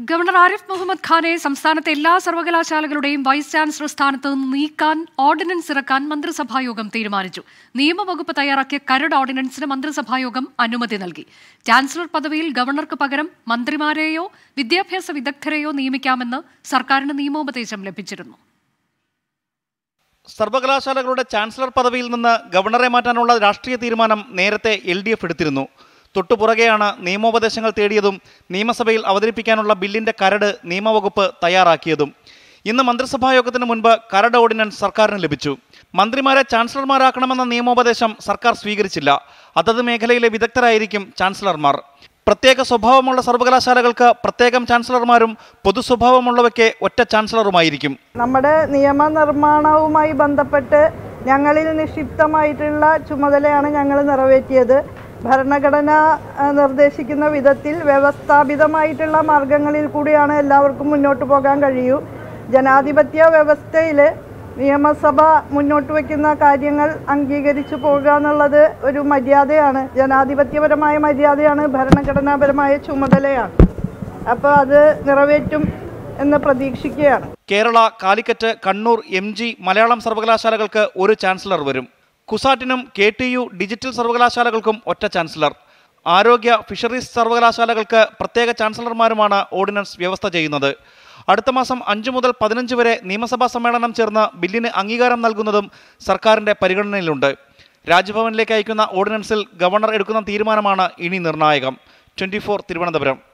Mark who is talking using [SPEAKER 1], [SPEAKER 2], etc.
[SPEAKER 1] governor Arif Muhammad ഖാനെ സംസ്ഥാനത്തെ എല്ലാ സർവകലാശാലകളുടെയും വൈസ് ചാൻസലർ സ്ഥാനത്ത് നിന്ന് നീക്കാൻ ഓർഡിനൻസ് ഇറക്കാൻ മന്ത്രിസഭായോഗം തീരുമാനിച്ചു നിയമവകുപ്പ് തയ്യാറാക്കിയ കരട് ഓർഡിനൻസിന് മന്ത്രിസഭായോഗം അനുമതി നൽകി ചാൻസലർ പദവിയിൽ ഗവർണർക്ക് പകരം മന്ത്രിമാരെയോ വിദ്യാഭ്യാസ വിദഗ്ധരെയോ നിയമിക്കാമെന്ന് സർക്കാരിന് നിയമോപദേശം ലഭിച്ചിരുന്നു
[SPEAKER 2] സർവകലാശാലകളുടെ ചാൻസലർ പദവിയിൽ നിന്ന് ഗവർണറെ മാറ്റാനുള്ള രാഷ്ട്രീയ തീരുമാനം നേരത്തെ എൽ ഡി എഫ് എടുത്തിരുന്നു തൊട്ടുപുറകെയാണ് നിയമോപദേശങ്ങൾ തേടിയതും നിയമസഭയിൽ അവതരിപ്പിക്കാനുള്ള ബില്ലിന്റെ കരട് നിയമവകുപ്പ് തയ്യാറാക്കിയതും ഇന്ന് മന്ത്രിസഭായോഗത്തിന് മുൻപ് കരട് ഓർഡിനൻസ് സർക്കാരിന് ലഭിച്ചു മന്ത്രിമാരെ ചാൻസലർമാരാക്കണമെന്ന നിയമോപദേശം സർക്കാർ സ്വീകരിച്ചില്ല അതത് മേഖലയിലെ വിദഗ്ധരായിരിക്കും ചാൻസലർമാർ പ്രത്യേക സ്വഭാവമുള്ള സർവകലാശാലകൾക്ക് പ്രത്യേകം ചാൻസലർമാരും പൊതു സ്വഭാവമുള്ളവയ്ക്ക് ഒറ്റ ചാൻസലറുമായിരിക്കും
[SPEAKER 3] നമ്മുടെ നിയമനിർമ്മാണവുമായി ബന്ധപ്പെട്ട് ഞങ്ങളിൽ നിക്ഷിപ്തമായിട്ടുള്ള ചുമതലയാണ് ഞങ്ങൾ നിറവേറ്റിയത് ഭരണഘടന ആ, നിർദ്ദേശിക്കുന്ന വിധത്തിൽ വ്യവസ്ഥാപിതമായിട്ടുള്ള മാർഗങ്ങളിൽ കൂടിയാണ് എല്ലാവർക്കും മുന്നോട്ട് പോകാൻ കഴിയൂ ജനാധിപത്യ വ്യവസ്ഥയിൽ നിയമസഭ മുന്നോട്ട് വയ്ക്കുന്ന കാര്യങ്ങൾ അംഗീകരിച്ചു പോകുക എന്നുള്ളത് ഒരു മര്യാദയാണ് ജനാധിപത്യപരമായ മര്യാദയാണ് ഭരണഘടനാപരമായ ചുമതലയാണ് അപ്പോൾ അത് നിറവേറ്റും എന്ന് പ്രതീക്ഷിക്കുകയാണ്
[SPEAKER 2] കേരള കാലിക്കറ്റ് കണ്ണൂർ എം ജി മലയാളം സർവകലാശാലകൾക്ക് ഒരു ചാൻസലർ വരും കുസാറ്റിനും കെ ടി യു ഡിജിറ്റൽ സർവകലാശാലകൾക്കും ഒറ്റ ചാൻസലർ ആരോഗ്യ ഫിഷറീസ് സർവകലാശാലകൾക്ക് പ്രത്യേക ചാൻസലർമാരുമാണ് ഓർഡിനൻസ് വ്യവസ്ഥ ചെയ്യുന്നത് അടുത്ത മാസം അഞ്ച് മുതൽ പതിനഞ്ച് വരെ നിയമസഭാ സമ്മേളനം ചേർന്ന് ബില്ലിന് അംഗീകാരം നൽകുന്നതും സർക്കാരിന്റെ പരിഗണനയിലുണ്ട് രാജ്ഭവനിലേക്ക് അയക്കുന്ന ഓർഡിനൻസിൽ ഗവർണർ എടുക്കുന്ന തീരുമാനമാണ് ഇനി നിർണായകം ട്വന്റി തിരുവനന്തപുരം